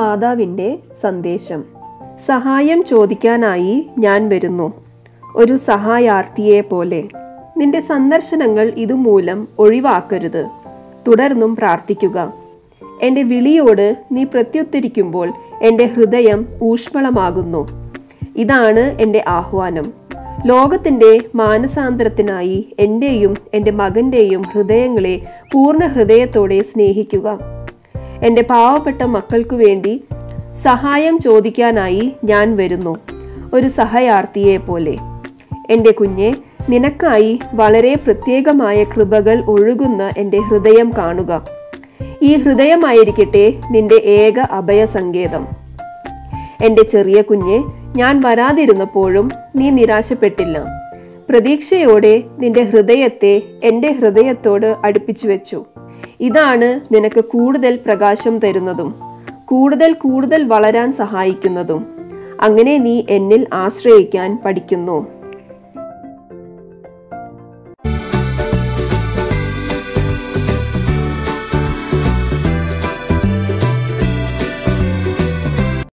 മാതാവിൻ്റെ സന്ദേശം സഹായം ചോദിക്കാനായി ഞാൻ വരുന്നു ഒരു സഹായാർത്ഥിയെ പോലെ നിന്റെ സന്ദർശനങ്ങൾ ഇതുമൂലം ഒഴിവാക്കരുത് തുടർന്നും പ്രാർത്ഥിക്കുക എൻ്റെ വിളിയോട് നീ പ്രത്യുത്തരിക്കുമ്പോൾ എൻ്റെ ഹൃദയം ഊഷ്മളമാകുന്നു ഇതാണ് എൻ്റെ ആഹ്വാനം ലോകത്തിൻ്റെ മാനസാന്തരത്തിനായി എൻ്റെയും എൻ്റെ മകൻ്റെയും ഹൃദയങ്ങളെ പൂർണ്ണ ഹൃദയത്തോടെ സ്നേഹിക്കുക എൻ്റെ പാവപ്പെട്ട മക്കൾക്കു വേണ്ടി സഹായം ചോദിക്കാനായി ഞാൻ വരുന്നു ഒരു സഹയാർത്ഥിയെ പോലെ എൻ്റെ കുഞ്ഞെ നിനക്കായി വളരെ പ്രത്യേകമായ കൃപകൾ ഒഴുകുന്ന എൻ്റെ ഹൃദയം കാണുക ഈ ഹൃദയമായിരിക്കട്ടെ നിന്റെ ഏക അഭയസങ്കേതം എൻ്റെ ചെറിയ കുഞ്ഞെ ഞാൻ വരാതിരുന്നപ്പോഴും നീ നിരാശപ്പെട്ടില്ല പ്രതീക്ഷയോടെ നിന്റെ ഹൃദയത്തെ എൻ്റെ ഹൃദയത്തോട് അടുപ്പിച്ചു വെച്ചു ഇതാണ് നിനക്ക് കൂടുതൽ പ്രകാശം തരുന്നതും കൂടുതൽ കൂടുതൽ വളരാൻ സഹായിക്കുന്നതും അങ്ങനെ നീ എന്നിൽ ആശ്രയിക്കാൻ പഠിക്കുന്നു